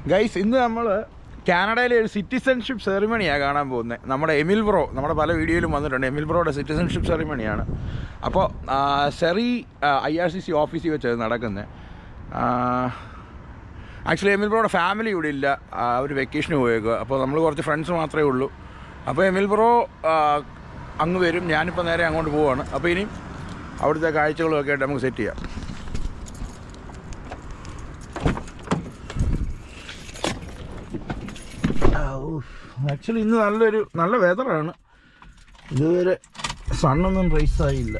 Guys ഇന്ന് നമ്മൾ കാനഡയിലെ ഒരു സിറ്റിസൺഷിപ്പ് സെറിമണിയാണ് കാണാൻ പോകുന്നത് നമ്മുടെ എമിൽ ബ്രോ നമ്മുടെ പല വീഡിയോയിലും വന്നിട്ടുണ്ട് എമിൽ ബ്രോയുടെ സിറ്റിസൺഷിപ്പ് സെറിമണിയാണ് അപ്പോൾ Surrey I R C C ഓഫീസിൽ വെച്ച് നടക്കുന്നത് ആക്ച്വലി എമിൽ ബ്രോയുടെ ഫാമിലി ഇവിടെ ഇല്ല അവർ വെക്കേഷന് പോയേക്കുക അപ്പോൾ നമ്മൾ കുറച്ച് ഫ്രണ്ട്സ് മാത്രമേ ഉള്ളൂ അപ്പോൾ എമിൽ ബ്രോ ആ, അങ്ങ് വരും ഞാനിപ്പോൾ നേരെ അങ്ങോട്ട് പോവാണ് അപ്പോൾ ഇനി അവിടുത്തെ കാഴ്ചകളും ഒക്കെ ആയിട്ട് നമുക്ക് സെറ്റ് ചെയ്യാം ആക്ച്വലി ഇന്ന് നല്ലൊരു നല്ല വെതറാണ് ഇതുവരെ സണ്ണൊന്നും റൈസ് ആയില്ല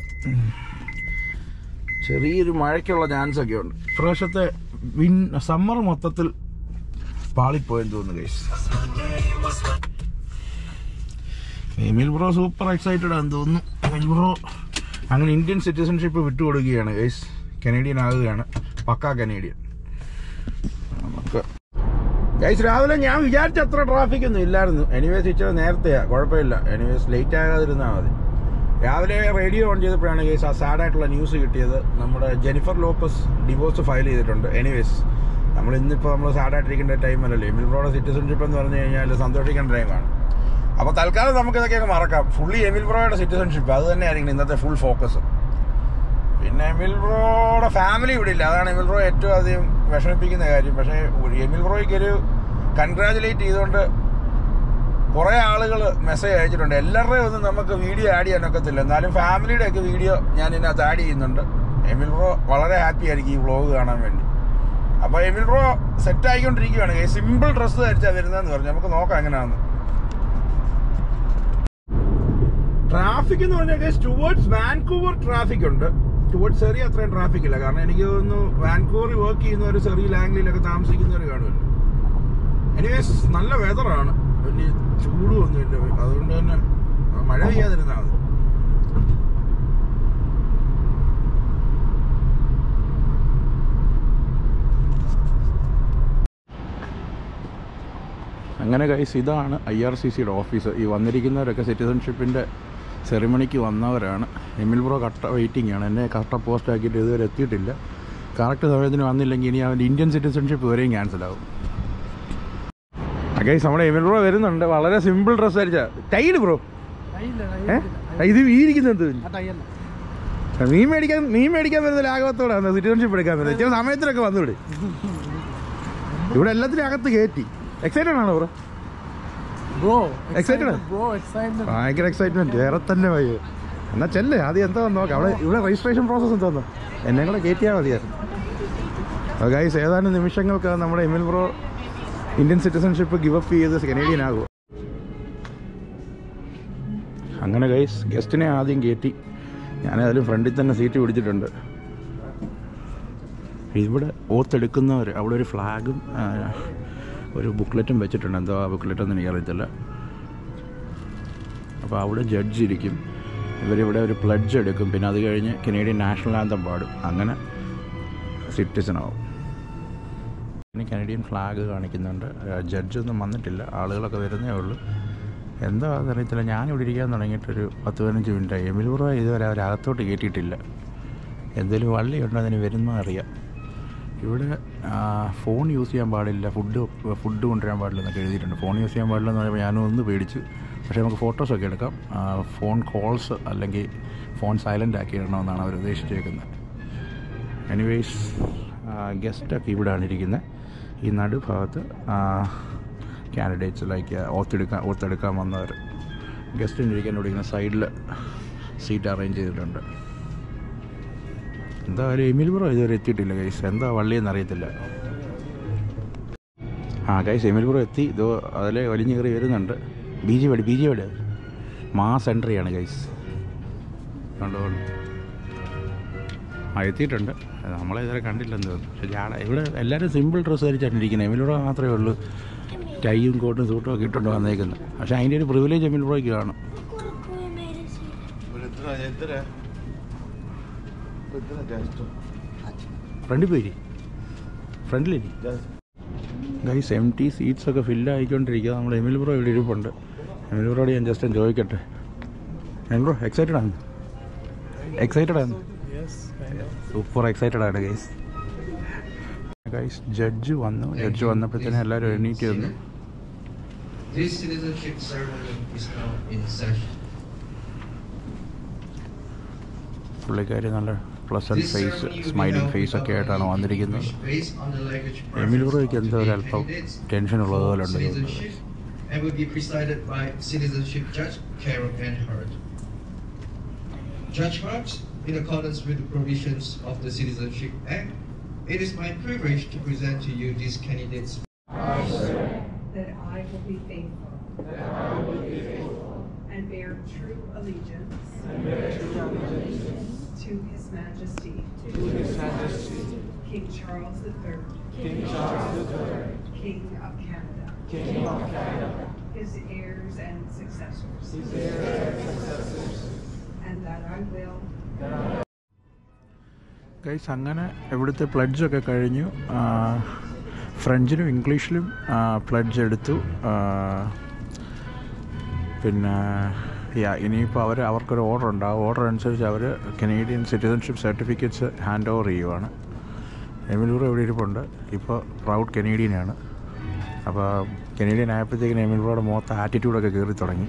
ചെറിയൊരു മഴയ്ക്കുള്ള ചാൻസ് ഒക്കെ ഉണ്ട് ഇപ്രാവശ്യത്തെ വിൻ സമ്മർ മൊത്തത്തിൽ പാളിപ്പോയെന്ന് തോന്നുന്നു guys Emil bro super excited ആണെന്ന് തോന്നുന്നു എമിൽ ബ്രോ അങ്ങനെ ഇന്ത്യൻ സിറ്റിസൺഷിപ്പ് വിട്ടുകൊടുക്കുകയാണ് ഗൈസ് കനേഡിയൻ ആകുകയാണ് പക്കാ കനേഡിയൻ നമുക്ക് ഗൈസ് രാവിലെ ഞാൻ വിചാരിച്ച അത്ര ട്രാഫിക് ഒന്നും ഇല്ലായിരുന്നു എനിവേസ് ഇച്ചിരി നേരത്തെയാ കുഴപ്പമില്ല എനിവേസ് ലേറ്റ് ആകാതിരുന്നാൽ മതി രാവിലെ റേഡിയോ ഓൺ ചെയ്തപ്പോഴാണ് ഗൈസ് ആ സാഡ് ആയിട്ടുള്ള ന്യൂസ് കിട്ടിയത് നമ്മുടെ ജെനിഫർ ലോപ്പസ് ഡിവോഴ്സ് ഫയൽ ചെയ്തിട്ടുണ്ട് എനിവേസ് നമ്മൾ ഇന്നിപ്പോൾ നമ്മൾ സാഡ് ആയിട്ടിരിക്കേണ്ട ടൈമല്ലല്ലോ എമിൽ ബ്രോയുടെ സിറ്റിസൺഷിപ്പ് എന്ന് പറഞ്ഞു കഴിഞ്ഞാൽ സന്തോഷിക്കേണ്ട ടൈമാണ് അപ്പോൾ തൽക്കാലം നമുക്ക് ഇതൊക്കെ അങ്ങ് മറക്കാം ഫുള്ളി എമിൽ ബ്രോയുടെ സിറ്റിസൺഷിപ്പ് അത് തന്നെയായിരിക്കും ഇന്നത്തെ ഫുൾ ഫോക്കസ് പിന്നെ എമിൽ ബ്രോയുടെ ഫാമിലി ഇവിടെ ഇല്ല അതാണ് എമിൽ ബ്രോ ഏറ്റവും അധികം വിഷമിപ്പിക്കുന്ന കാര്യം പക്ഷേ ഒരു എമിൽ ബ്രോയ്ക്ക് ഒരു കൺഗ്രാജുലേറ്റ് ചെയ്തുകൊണ്ട് കുറേ ആളുകൾ മെസ്സേജ് അയച്ചിട്ടുണ്ട് എല്ലാവരുടെയും ഒന്നും നമുക്ക് വീഡിയോ ആഡ് ചെയ്യാനൊക്കത്തില്ല എന്നാലും ഫാമിലിയുടെ ഒക്കെ വീഡിയോ ഞാൻ ഇതിനകത്ത് ആഡ് ചെയ്യുന്നുണ്ട് എമിൽ ബ്രോ വളരെ ഹാപ്പി ആയിരിക്കും ഈ വ്ളോഗ് കാണാൻ വേണ്ടി അപ്പോൾ എമിൽ ബ്രോ സെറ്റ് ആയിക്കൊണ്ടിരിക്കുകയാണ് സിമ്പിൾ ഡ്രസ്സ് ധരിച്ചാൽ വരുന്നതെന്ന് പറഞ്ഞു നമുക്ക് നോക്കാം എങ്ങനെയാണെന്ന് ട്രാഫിക് എന്ന് പറഞ്ഞാൽ ടുവേർഡ്സ് വാൻകൂവർ ട്രാഫിക് ഉണ്ട് ടുവേർഡ്സ് സെറി അത്രയും ട്രാഫിക് ഇല്ല കാരണം എനിക്ക് തോന്നുന്നു വാൻകൂവറിൽ വർക്ക് ചെയ്യുന്നവർ സെറി ലാംഗ്ലിയിലൊക്കെ താമസിക്കുന്നവർ കാണുമല്ലോ എനിവേസ് നല്ല വെതറാണ് വലിയ ചൂടും ഒന്നുമില്ല അതുകൊണ്ട് തന്നെ മഴ പെയ്യാതിരുന്നാൽ മതി അങ്ങനെ കൈസ് ഇതാണ് ഐ ആർ സി സിയുടെ ഓഫീസ് ഈ വന്നിരിക്കുന്നവരൊക്കെ സിറ്റിസൺഷിപ്പിൻ്റെ സെറിമണിക്ക് വന്നവരാണ് എമിൽ ബ്രോ കട്ട വെയിറ്റിംഗ് ആണ് എന്നെ കട്ട പോസ്റ്റ് ആക്കിയിട്ട് ഇതുവരെ എത്തിയിട്ടില്ല കറക്റ്റ് സമയത്തിന് വന്നില്ലെങ്കിൽ ഇനി അവൻ്റെ ഇന്ത്യൻ സിറ്റിസൺഷിപ്പ് വരെയും ക്യാൻസൽ ആവും ഗൈസ് നമ്മുടെ എമിൽ ബ്രോ വരുന്നുണ്ട് വളരെ സിമ്പിൾ ഡ്രസ്സ് ധരിച്ച ടൈഡ് ബ്രോ ഏ ഇത് ഈ ഇരിക്കുന്നത് മീൻ മേടിക്കാൻ മീൻ മേടിക്കാൻ വരുന്ന ലാഘവത്തോടെ സിറ്റിസൺഷിപ്പ് എടുക്കാൻ വരുന്നത് ചില സമയത്തിലൊക്കെ വന്നുവിടെ ഇവിടെ എല്ലാത്തിനും അകത്ത് കയറ്റി എക്സൈറ്റഡ് ആണോ bro Bro, Excited? Bro, excited. ഭയങ്കര എക്സൈറ്റ്മെന്റ് വേറെ തന്നെ വയ്യ എന്നാ ചെല്ലേ ആദ്യം എന്താ നോക്കാം അവിടെ ഇവിടെ രജിസ്ട്രേഷൻ പ്രോസസ്സ് എന്താന്ന് എന്നെ കൂടെ കയറ്റിയാൽ മതിയായിരുന്നു ഗൈസ് ഏതാനും നിമിഷങ്ങൾക്ക് നമ്മുടെ Emil bro Indian citizenship give up ചെയ്ത് കനേഡിയൻ ആകുക അങ്ങനെ ഗൈസ് ഗസ്റ്റിനെ ആദ്യം കയറ്റി ഞാനേതായാലും ഫ്രണ്ടിൽ തന്നെ സീറ്റ് പിടിച്ചിട്ടുണ്ട് ഇവിടെ ഓത്തെടുക്കുന്നവർ അവിടെ ഒരു ഫ്ലാഗും ഒരു ബുക്ക്ലെറ്റും വെച്ചിട്ടുണ്ട് എന്തോ ആ ബുക്ക്ലെറ്റൊന്നും എനിക്കറിയത്തില്ല അപ്പോൾ അവിടെ ജഡ്ജ് ഇരിക്കും ഇവരിവിടെ ഒരു പ്ലഡ്ജ് എടുക്കും പിന്നെ അത് കഴിഞ്ഞ് കനേഡിയൻ നാഷണൽ ആന്തം പാടും അങ്ങനെ സിറ്റിസൺ ആവും പിന്നെ കനേഡിയൻ ഫ്ലാഗ് കാണിക്കുന്നുണ്ട് ജഡ്ജൊന്നും വന്നിട്ടില്ല ആളുകളൊക്കെ വരുന്നേ ഉള്ളൂ എന്താ അറിയത്തില്ല ഞാനിവിടെ ഇരിക്കാൻ തുടങ്ങിയിട്ടൊരു പത്ത് പതിനഞ്ച് മിനിറ്റായി എമിലൂറ ഇതുവരെ അവരകത്തോട്ട് കയറ്റിയിട്ടില്ല എന്തെങ്കിലും വള്ളിയുണ്ടോ അതിന് വരുന്ന അറിയാം ഇവിടെ ആ, ഫോൺ യൂസ് ചെയ്യാൻ പാടില്ല ഫുഡ് ഫുഡ് കൊണ്ടുവരാൻ പാടില്ല എന്നൊക്കെ എഴുതിയിട്ടുണ്ട് ഫോൺ യൂസ് ചെയ്യാൻ പാടില്ല എന്ന് പറയുമ്പോൾ ഞാനും ഒന്ന് പേടിച്ചു പക്ഷേ നമുക്ക് ഫോട്ടോസൊക്കെ എടുക്കാം ആ, ഫോൺ കോൾസ് അല്ലെങ്കിൽ ഫോൺ സൈലൻ്റ് ആക്കി ഇടണമെന്നാണ് അവർ ഉദ്ദേശിച്ചേക്കുന്നത് എനിവേയ്സ് ഗസ്റ്റൊക്കെ ഇവിടെയാണ് ഇരിക്കുന്നത് ഈ നടുഭാഗത്ത് കാൻഡിഡേറ്റ്സ് ലൈക്ക് ഓത്തെടുക്കാൻ ഓത്തെടുക്കാൻ വന്നവർ ഗസ്റ്റിന് ഇരിക്കാൻ ഇവിടെ ഇങ്ങനെ സൈഡിൽ സീറ്റ് അറേഞ്ച് ചെയ്തിട്ടുണ്ട് എന്തായാലും എമിൽ ബ്രോ ഇതുവരെ എത്തിയിട്ടില്ല ഗൈസ് എന്താ വള്ളിയെന്ന് അറിയത്തില്ല ആ ഗൈസ് എമിൽ ബ്രോ എത്തി ഇതോ അതിലെ വലിഞ്ഞു കയറി വരുന്നുണ്ട് B G Ward B G Ward mass എൻട്രിയാണ് ഗൈസ് കണ്ടുകൊണ്ട് ആ എത്തിയിട്ടുണ്ട് നമ്മളെ ഇതുവരെ കണ്ടില്ലെന്ന് തോന്നുന്നു പക്ഷേ ഞാൻ ഇവിടെ എല്ലാവരും സിമ്പിൾ ഡ്രസ്സ് ധരിച്ചാണ് ഇരിക്കുന്നത് എമിലൂടെ മാത്രമേ ഉള്ളൂ ടൈയും കോട്ടും സൂട്ടും ഒക്കെ ഇട്ടുകൊണ്ട് വന്നേക്കുന്നത് പക്ഷേ അതിൻ്റെ ഒരു പ്രിവിലേജ് എമിൽ ബ്രോയ്ക്ക് കാണും ഫ്രണ്ടിൽ പോയി ഫ്രണ്ടിലിരി ഗൈസ് എം ടി സീറ്റ്സ് ഒക്കെ ഫില്ല് ആയിക്കൊണ്ടിരിക്കുക നമ്മൾ എമിൽ ബ്രോ ഇവിടെ ഇരിപ്പുണ്ട് എമിൽ ബ്രോയോട് ഞാൻ ജസ്റ്റ് ഒന്ന് ചോദിക്കട്ടെ എമിൽ ബ്രോ എക്സൈറ്റഡ് ആണ് എക്സൈറ്റഡ് ആണ് Yes, kind of. Super excited ആണ് ഗൈസ് ഗൈസ് ജഡ്ജ് വന്നു ജഡ്ജ് വന്നപ്പോഴത്തേനും എല്ലാവരും എണീറ്റ് തന്നു This citizenship ceremony is now in session. പുള്ളിക്കാരി നല്ല pleasant This face ceremony will be smiling held face ഒക്കെ without ആയിട്ടാണ് any വന്നിരിക്കുന്നത് English based on the language Emil preference ബ്രോയ്ക്ക് of എന്തോ the ഒരു അല്പം candidates ടെൻഷൻ ഉള്ളത് പോലെ for ഉണ്ട് തോന്നുന്നു citizenship and will be presided by citizenship judge Carol Ann Hurt. Judge Hart, in accordance with the provisions of the Citizenship Act, it is my privilege to present to you these candidates That I will be faithful. And bear true allegiance. To His Majesty. King Charles III. King of Canada. His heirs and successors. And that I will. Guys അങ്ങനെ ഇവിടുത്തെ പ്ലഡ്ജൊക്കെ കഴിഞ്ഞു ആ, ഫ്രഞ്ചിലും ഇംഗ്ലീഷിലും pledge എടുത്തു ആ, പിന്നെ യാ ഇനിയിപ്പോൾ അവർ അവർക്കൊരു ഓർഡർ ഉണ്ട് ആ ഓർഡർ അനുസരിച്ച് അവർ Canadian citizenship certificates hand over ചെയ്യുവാണ് എമിലൂർ ഇവിടെ ഇരിപ്പുണ്ട് ഇപ്പോൾ പ്രൗഡ് കനേഡിയനാണ് അപ്പോൾ കനേഡിയൻ ആയപ്പോഴത്തേക്കിന് എമിലൂറുടെ മുഖത്ത് ആറ്റിറ്റ്യൂഡൊക്കെ കയറി തുടങ്ങി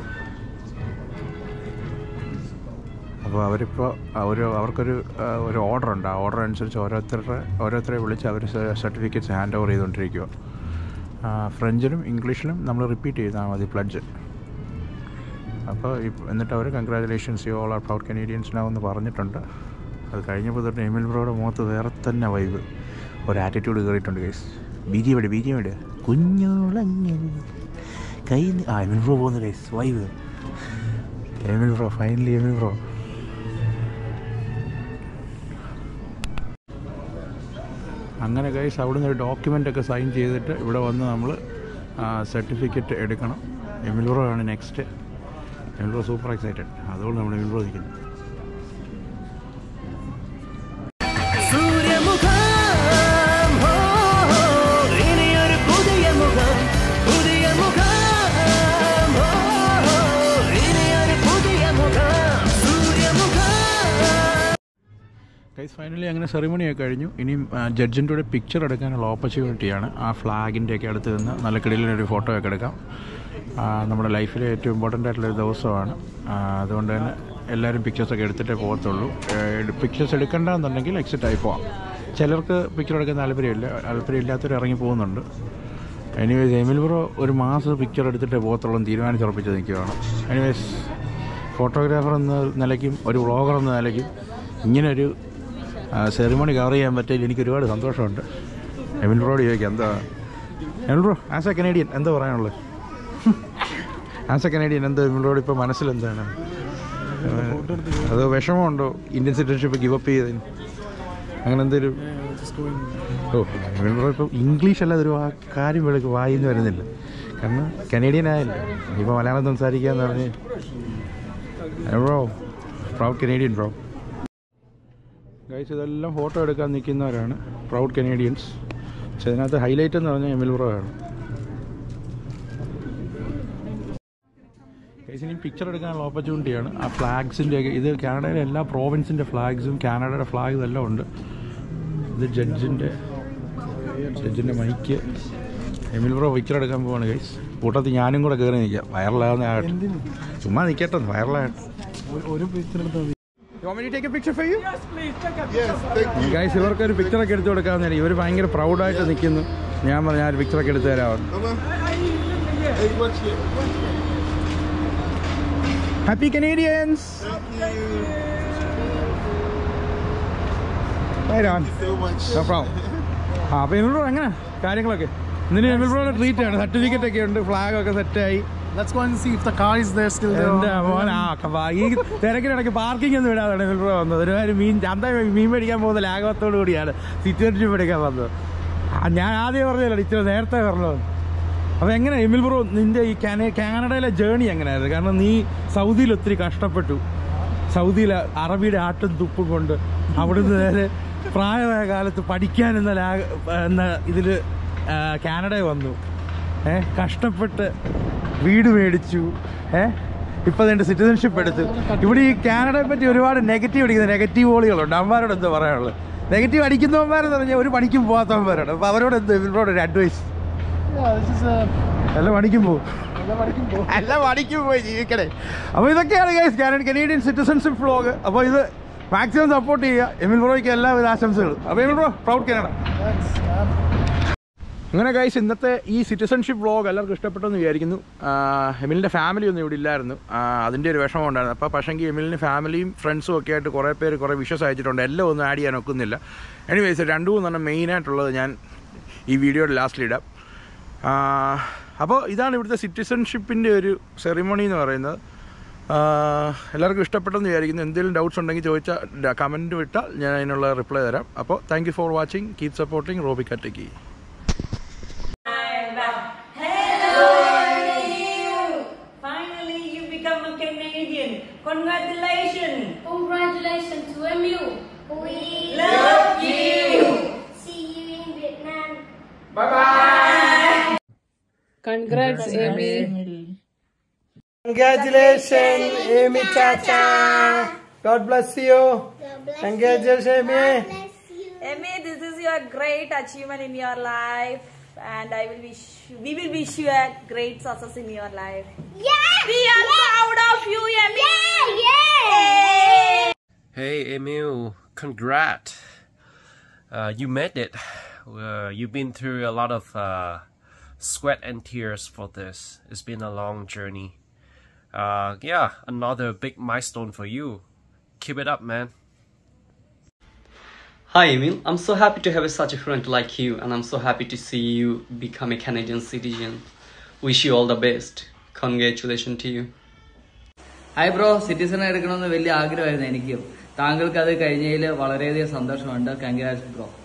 അപ്പോൾ അവരിപ്പോൾ ഒരു അവർക്കൊരു ആ, ഒരു ഓർഡർ ഉണ്ട് ആ ഓർഡർ അനുസരിച്ച് ഓരോരുത്തരുടെ ഓരോരുത്തരെ വിളിച്ച് അവർ സർട്ടിഫിക്കറ്റ്സ് ഹാൻഡ് ഓവർ ചെയ്തുകൊണ്ടിരിക്കുക ഫ്രഞ്ചിലും ഇംഗ്ലീഷിലും നമ്മൾ റിപ്പീറ്റ് ചെയ്താൽ മതി പ്ലഡ്ജ് അപ്പോൾ ഇപ്പ- എന്നിട്ട് അവർ congratulations you all are proud കനേഡിയൻസിനാവെന്ന് പറഞ്ഞിട്ടുണ്ട് അത് കഴിഞ്ഞപ്പോൾ തൊട്ട് എമിൽ ബ്രോയുടെ മുഖത്ത് വേറെ തന്നെ വൈബ് ഒരു ആറ്റിറ്റ്യൂഡ് കയറിയിട്ടുണ്ട് ഗൈസ് ബി ജി എവിടെ ബി ജി എവിടെ കുഞ്ഞോളങ്ങനെ കൈ നി- ആ എമിൽ ബ്രോ പോകുന്നു guys vibe Emil bro finally Emil bro അങ്ങനെ ഗൈസ് അവിടുന്ന് ഒരു ഡോക്യുമെൻ്റ് ഒക്കെ സൈൻ ചെയ്തിട്ട് ഇവിടെ വന്ന് നമ്മൾ സർട്ടിഫിക്കറ്റ് എടുക്കണം എമിൽബ്രോ ആണ് നെക്സ്റ്റ് എമിൽബ്രോ സൂപ്പർ എക്സൈറ്റഡ് അതുകൊണ്ട് നമ്മൾ എമിൽബ്രോ നിൽക്കുന്നു സൂര്യമുഖം ഹോ, ഹോ, ഇനിയൊരു പുതിയ മുഖം പുതിയ മുഖം ഹോ, ഹോ, ഇനിയൊരു പുതിയ മുഖം സൂര്യമുഖം ഗൈസ് ഫൈനലി അങ്ങനെ സെറിമണിയൊക്കെ കഴിഞ്ഞു ഇനിയും ജഡ്ജിൻ്റെ കൂടെ പിക്ചർ എടുക്കാനുള്ള ഓപ്പർച്യൂണിറ്റിയാണ് ആ ഫ്ലാഗിൻ്റെ ഒക്കെ അടുത്ത് നിന്ന് നല്ല കിടിലൊരു ഫോട്ടോ ഒക്കെ എടുക്കാം ആ, നമ്മുടെ ലൈഫിലെ ഏറ്റവും ഇമ്പോർട്ടൻ്റ് ആയിട്ടുള്ളൊരു ദിവസമാണ് ആ, അതുകൊണ്ട് തന്നെ എല്ലാവരും പിക്ചേഴ്സൊക്കെ എടുത്തിട്ടേ പോകത്തുള്ളൂ പിക്ചേഴ്സ് എടുക്കണ്ടെന്നുണ്ടെങ്കിൽ എക്സിറ്റ് ആയി പോവാം ചിലർക്ക് പിക്ചർ എടുക്കാൻ താല്പര്യമില്ല താല്പര്യമില്ലാത്തവർ ഇറങ്ങി പോകുന്നുണ്ട് എനിവേസ് എമിൽ ബ്രോ ഒരു മാസം പിക്ചർ എടുത്തിട്ടേ പോകത്തുള്ളൂ എന്ന് തീരുമാനിച്ചുറപ്പിച്ച് നിൽക്കുകയാണ് എനിവേസ് ഫോട്ടോഗ്രാഫർ എന്ന നിലയ്ക്കും ഒരു വ്ളോഗർ എന്ന നിലയ്ക്കും ഇങ്ങനൊരു സെറിമണി കവർ ചെയ്യാൻ പറ്റിയതിൽ എനിക്ക് ഒരുപാട് സന്തോഷമുണ്ട് എമിൽ ബ്രോഡ് ചോദിക്കാം എന്താ Emil bro as a Canadian എന്താ പറയാനുള്ളത് ആസ് എ കനേഡിയൻ എന്താ എമിൽ ബ്രോഡ് ഇപ്പോൾ മനസ്സിലെന്താണ് ഏഹ്, അത് വിഷമമുണ്ടോ ഇന്ത്യൻ സിറ്റിസൺഷിപ്പ് ഗിവ് അപ്പ് ചെയ്തതിന് അങ്ങനെ എന്തെങ്കിലും ഓ എമിൽ ബ്രോ ഇപ്പോൾ ഇംഗ്ലീഷ് അല്ലാതെ ഒരു വാ- കാര്യം വിളിക്ക് വായിന്ന് വരുന്നില്ല കാരണം കനേഡിയൻ ആയല്ലോ ഇപ്പോൾ മലയാളം സംസാരിക്കുക എന്ന് പറഞ്ഞ് bro proud Canadian bro guys ഇതെല്ലാം ഫോട്ടോ എടുക്കാൻ നിൽക്കുന്നവരാണ് പ്രൗഡ് കനേഡിയൻസ് പക്ഷെ അതിനകത്ത് ഹൈലൈറ്റ് എന്ന് പറഞ്ഞാൽ എമിൽ ബ്രോ ആണ് ഗൈസ് ഇനി പിക്ചർ എടുക്കാനുള്ള ഓപ്പർച്യൂണിറ്റിയാണ് ആ ഫ്ലാഗ്സിൻ്റെ ഒക്കെ ഇത് കാനഡയിലെ എല്ലാ പ്രോവിൻസിൻ്റെ ഫ്ലാഗ്സും കാനഡയുടെ ഫ്ലാഗ് ഇതെല്ലാം ഉണ്ട് ഇത് ജഡ്ജിൻ്റെ ജഡ്ജിൻ്റെ മൈക്ക് എമിൽ ബ്രോ പിക്ചർ എടുക്കാൻ പോവാണ് ഗൈസ് കൂട്ടത്തിൽ ഞാനും കൂടെ കയറി നിൽക്കാം വൈറലാകുന്ന ആകട്ടെ ചുമ്മാ നിൽക്കട്ടെ വൈറലാകട്ടെ ഒരു പിക്ചർ എടുത്താൽ മതി You want me to take a picture for you? Guys ഇവർക്ക് ഒരു പിക്ചറൊക്കെ എടുത്തു കൊടുക്കാവുന്ന ഇവർ ഭയങ്കര പ്രൗഡായിട്ട് നിൽക്കുന്നു ഞാൻ പറഞ്ഞു ഞാൻ ഒരു പിക്ചറൊക്കെ എടുത്തു തരാം ഹാപ്പി കനേഡിയൻസ് ആ അപ്പോൾ എമിൽ ബ്രോ എങ്ങനെ കാര്യങ്ങളൊക്കെ ഇന്നിന് എമിൽ ബ്രോയുടെ ട്രീറ്റ് ആണ് സർട്ടിഫിക്കറ്റ് ഒക്കെ ഉണ്ട് ഫ്ലാഗ് ഒക്കെ സെറ്റായി Let's go and see if the car is there still there. എന്റെ മോൻ ആ ക- ഈ തിരക്കിനിടയ്ക്ക് പാർക്കിംഗ് ഒന്നും വിടാതാണ് എമിൽ ബ്രോ വന്നത് ഒരുമാതിരി മീൻ ചന്ത മീൻ മേടിക്കാൻ പോകുന്ന ലാഘവത്തോടു കൂടിയാണ് സിറ്റുവേഷൻ മേടിക്കാൻ വന്നത് ആ, ഞാൻ ആദ്യം പറഞ്ഞല്ലോ ഇച്ചിരി നേരത്തെ പറഞ്ഞു അപ്പോൾ എങ്ങനെ എമിൽ ബ്രോ നിന്റെ ഈ കാന കാനഡയിലെ ജേണി എങ്ങനെയായിരുന്നു കാരണം നീ സൗദിയിൽ ഒത്തിരി കഷ്ടപ്പെട്ടു സൗദിയിലെ അറബിയുടെ ആട്ടും തുപ്പും കൊണ്ട് അവിടുന്ന് നേരെ പ്രായമായ കാലത്ത് പഠിക്കാൻ എന്ന ലാ എന്ന ഇതിൽ കാനഡയിൽ വന്നു ഏ കഷ്ടപ്പെട്ട് വീട് മേടിച്ചു ഏ ഇപ്പം അതിൻ്റെ സിറ്റിസൺഷിപ്പ് എടുത്തു ഇവിടെ ഈ കാനഡയെ പറ്റി ഒരുപാട് നെഗറ്റീവ് അടിക്കുന്ന നെഗറ്റീവ് ഓളികളുണ്ട് അമ്മമാരോട് എന്താ പറയാനുള്ളത് നെഗറ്റീവ് അടിക്കുന്നവന്മാരെന്ന് പറഞ്ഞാൽ ഒരു പണിക്കും പോകാത്തവന്മാരാണ് അപ്പോൾ അവരോട് എന്ത് ഇവരോട് ഒരു advice Yeah, this is a നല്ല പണിക്കും പോകും നല്ല പഠിക്കും പോ നല്ല പണിക്കും പോയി ജീവിക്കണേ അപ്പോൾ ഇതൊക്കെയാണ് guys Canada Canadian citizenship vlog അപ്പോൾ ഇത് മാക്സിമം സപ്പോർട്ട് ചെയ്യുക എമിൽ ബ്രോയ്ക്ക് എല്ലാവിധ ആശംസകളും അപ്പോൾ Emil bro proud Canada Thanks. Um, അങ്ങനെ ഗൈസ് ഇന്നത്തെ ഈ സിറ്റിസൺഷിപ്പ് വ്ളോഗ് എല്ലാവർക്കും ഇഷ്ടപ്പെട്ടെന്ന് വിചാരിക്കുന്നു ആഹ് എമിലിൻ്റെ ഫാമിലി ഒന്നും ഇവിടെ ഇല്ലായിരുന്നു ആഹ് അതിൻ്റെ ഒരു വിഷമം ഉണ്ടായിരുന്നു അപ്പോൾ പക്ഷേങ്കിൽ എമിലിന് ഫാമിലിയും ഫ്രണ്ട്സും ഒക്കെ ആയിട്ട് കുറേ പേര് കുറേ വിഷസ് അയച്ചിട്ടുണ്ട് എല്ലാം ഒന്നും ആഡ് ചെയ്യാൻ ഒക്കുന്നില്ല എനിവേസ് രണ്ടു മൂന്നെണ്ണം മെയിനായിട്ടുള്ളത് ഞാൻ ഈ വീഡിയോയുടെ ലാസ്റ്റിൽ ഇടാം ആഹ് അപ്പോൾ ഇതാണ് ഇവിടുത്തെ സിറ്റിസൺഷിപ്പിൻ്റെ ഒരു സെറിമണി എന്ന് പറയുന്നത് ആഹ് എല്ലാവർക്കും ഇഷ്ടപ്പെട്ടെന്ന് വിചാരിക്കുന്നു എന്തെങ്കിലും ഡൗട്ട്സ് ഉണ്ടെങ്കിൽ ചോദിച്ചാൽ കമൻറ്റ് വിട്ടാൽ ഞാൻ അതിനുള്ള റിപ്ലൈ തരാം അപ്പോൾ thank you for watching keep supporting റോബി കറ്റക്കി Finally, you become a Canadian. Congratulations. Congratulations to MU. We Love you. see you in Vietnam. Congrats, Amy. Congratulations, Amy Chacha. God bless you. God bless Congratulations, you. Amy. God bless you. Emmy, this is your great achievement in your life, and I will wish we will wish you a great success in your life. Yeah. We are proud of you, Emmy. Yeah. Yeah. Hey Emil, congrats! Uh, you made it. Uh, you've been through a lot of uh, sweat and tears for this. It's been a long journey. Uh, yeah, another big milestone for you. Keep it up, man. Hi Emil, I'm so happy to have such a friend like you and I'm so happy to see you become a Canadian citizen. Wish you all the best. Congratulations to you. Hi bro citizen എടുക്കണമെന്ന് വലിയ ആഗ്രഹമായിരുന്നു എനിക്കും താങ്കൾക്ക് അത് കഴിഞ്ഞതിൽ വളരെയധികം സന്തോഷമുണ്ട് congrats bro